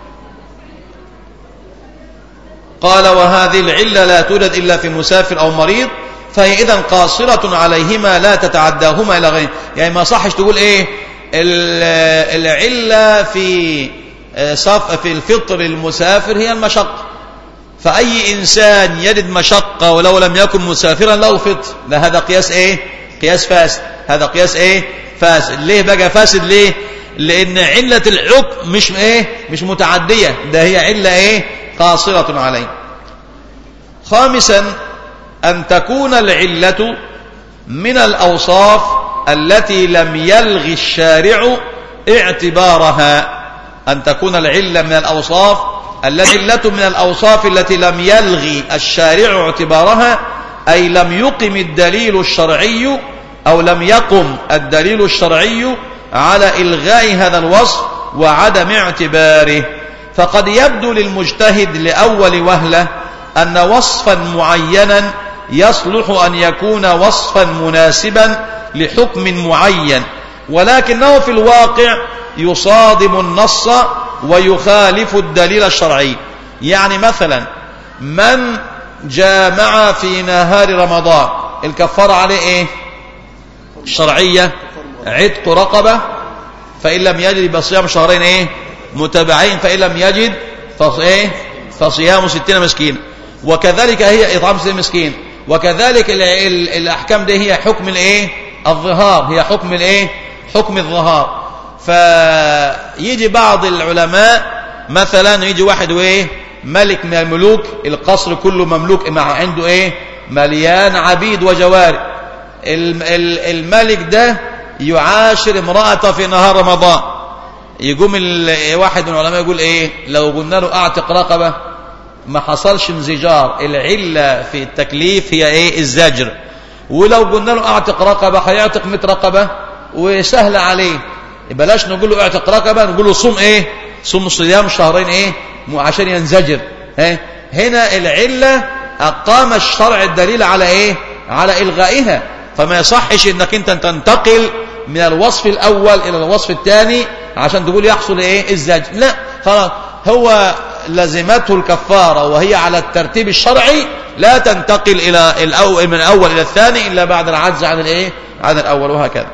قال وهذه العلة لا توجد إلا في مسافر أو مريض فهي إذا قاصرة عليهما لا تتعداهما إلى غيره يعني ما صحش تقول إيه العلة في صف في الفطر المسافر هي المشقة فأي إنسان يجد مشقة ولو لم يكن مسافرا له فطر ده هذا قياس إيه قياس فاسد هذا قياس إيه فاسد ليه بقى فاسد ليه لأن علة الحكم مش إيه مش متعدية ده هي علة إيه قاصرة عليه خامسا أن تكون العلة من الأوصاف التي لم يلغي الشارع اعتبارها أن تكون العلة من الأوصاف العلة من الأوصاف التي لم يلغي الشارع اعتبارها أي لم يقم الدليل الشرعي أو لم يقم الدليل الشرعي على إلغاء هذا الوصف وعدم اعتباره فقد يبدو للمجتهد لأول وهلة أن وصفا معينا يصلح أن يكون وصفا مناسبا لحكم معين ولكنه في الواقع يصادم النص ويخالف الدليل الشرعي يعني مثلا من جامع في نهار رمضان الكفارة عليه ايه الشرعية عتق رقبة فإن لم يجد بصيام شهرين ايه متابعين فإن لم يجد فايه فصيام ستين مسكين وكذلك هي إطعام ستين مسكين وكذلك ال ال الأحكام دي هي حكم الايه الظهار هي حكم الايه حكم الظهار فيجي بعض العلماء مثلا يجي واحد وايه ملك من الملوك القصر كله مملوك مع عنده ايه مليان عبيد وجواري الملك ده يعاشر امرأة في نهار رمضان يقوم واحد من العلماء يقول ايه لو قلنا له اعتق رقبة ما حصلش انزجار العلة في التكليف هي ايه الزجر ولو قلنا له اعتق رقبة هيعتق 100 رقبة وسهل عليه بلاش نقول له اعتق رقبة نقول له صوم ايه صوم صيام شهرين ايه عشان ينزجر ها هنا العلة أقام الشرع الدليل على ايه على إلغائها فما يصحش انك انت تنتقل من الوصف الأول إلى الوصف الثاني عشان تقول يحصل ايه الزجر لا خلاص هو لزمته الكفارة وهي على الترتيب الشرعي لا تنتقل إلى الأول من الأول إلى الثاني إلا بعد العجز عن الايه عن الأول وهكذا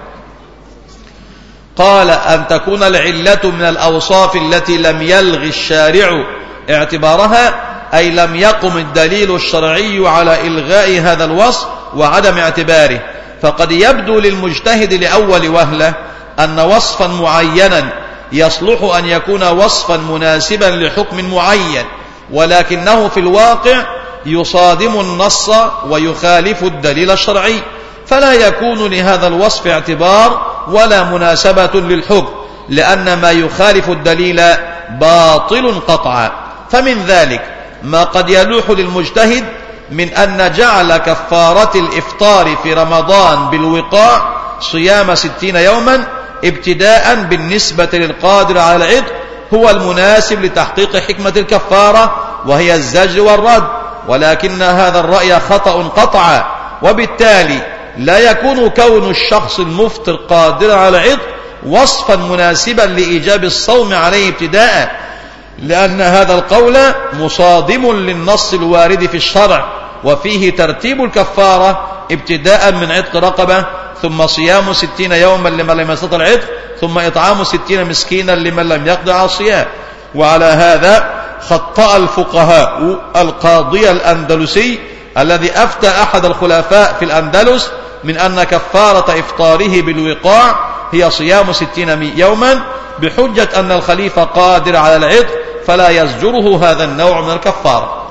قال أن تكون العلة من الأوصاف التي لم يلغي الشارع اعتبارها أي لم يقم الدليل الشرعي على إلغاء هذا الوصف وعدم اعتباره فقد يبدو للمجتهد لأول وهلة أن وصفا معينا يصلح أن يكون وصفا مناسبا لحكم معين ولكنه في الواقع يصادم النص ويخالف الدليل الشرعي فلا يكون لهذا الوصف اعتبار ولا مناسبة للحكم لأن ما يخالف الدليل باطل قطعا فمن ذلك ما قد يلوح للمجتهد من أن جعل كفارة الإفطار في رمضان بالوقاع صيام ستين يوما ابتداء بالنسبة للقادر على العتق هو المناسب لتحقيق حكمة الكفارة وهي الزجر والرد ولكن هذا الرأي خطأ قطعا وبالتالي لا يكون كون الشخص المفطر قادرا على العتق وصفا مناسبا لإيجاب الصوم عليه ابتداء لأن هذا القول مصادم للنص الوارد في الشرع وفيه ترتيب الكفارة ابتداء من عتق رقبة ثم صيام ستين يوما لمن لم يستطع العتق ثم إطعام ستين مسكينا لمن لم يقدر على الصيام وعلى هذا خطأ الفقهاء القاضي الأندلسي الذي أفتى أحد الخلفاء في الأندلس من أن كفارة إفطاره بالوقاع هي صيام ستين يوما بحجة أن الخليفة قادر على العتق فلا يزجره هذا النوع من الكفارة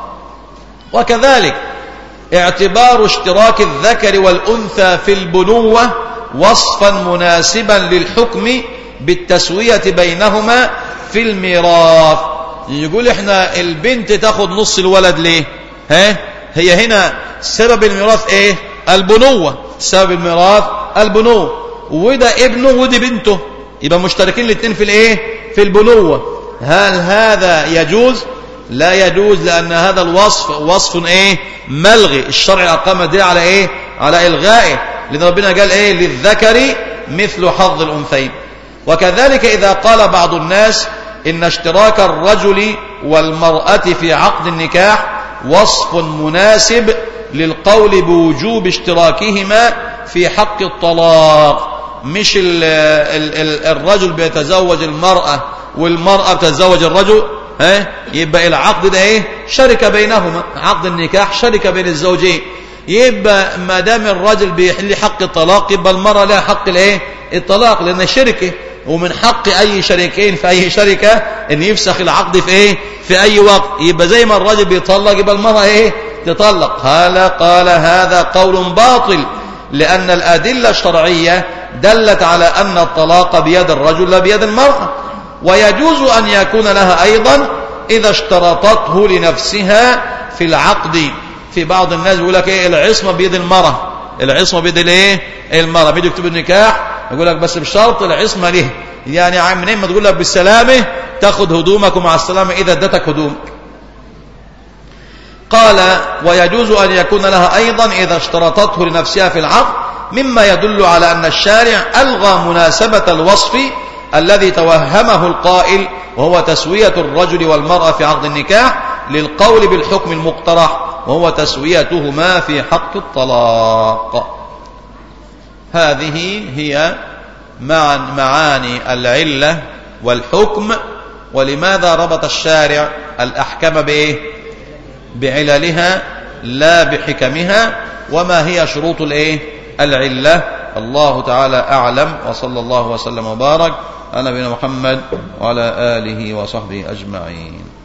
وكذلك اعتبار اشتراك الذكر والأنثى في البنوة وصفا مناسبا للحكم بالتسوية بينهما في الميراث يقول احنا البنت تاخد نص الولد ليه ها هي هنا سبب الميراث ايه البنوة سبب الميراث البنوة وده ابنه ودي بنته يبقى مشتركين الاثنين في الايه في البنوة هل هذا يجوز لا يجوز لأن هذا الوصف وصف ايه ملغي الشرع أقام دي على ايه على إلغائه لأن ربنا قال ايه للذكر مثل حظ الأنثيين وكذلك إذا قال بعض الناس إن اشتراك الرجل والمرأة في عقد النكاح وصف مناسب للقول بوجوب اشتراكهما في حق الطلاق مش ال ال ال الرجل بيتزوج المرأة والمرأة بتتزوج الرجل ها يبقى العقد ده ايه شركة بينهما عقد النكاح شركة بين الزوجين يبقى ما دام الرجل بيحل حق الطلاق يبقى المرأة لها حق الايه الطلاق لان شركة ومن حق اي شريكين في اي شركة ان يفسخ العقد في ايه في اي وقت يبقى زي ما الرجل بيطلق يبقى المرأة ايه تطلق هذا قال هذا قول باطل لأن الأدلة الشرعية دلت على أن الطلاق بيد الرجل لا بيد المرأة ويجوز أن يكون لها أيضا إذا اشترطته لنفسها في العقد في بعض الناس يقول لك إيه العصمة بيد المرأة العصمة بيد الايه المرأة بيجي يكتب النكاح يقول لك بس بشرط العصمة ليه يعني منين ما تقول لك بالسلامة تاخد هدومك ومع السلامة إذا ادتك هدومك قال ويجوز أن يكون لها أيضا إذا اشترطته لنفسها في العقد مما يدل على أن الشارع ألغى مناسبة الوصف الذي توهمه القائل وهو تسوية الرجل والمرأة في عقد النكاح للقول بالحكم المقترح وهو تسويتهما في حق الطلاق هذه هي معاني العلة والحكم ولماذا ربط الشارع الأحكام بإيه بعللها لا بحكمها وما هي شروط الايه العله الله تعالى اعلم وصلى الله وسلم وبارك على نبينا محمد وعلى اله وصحبه اجمعين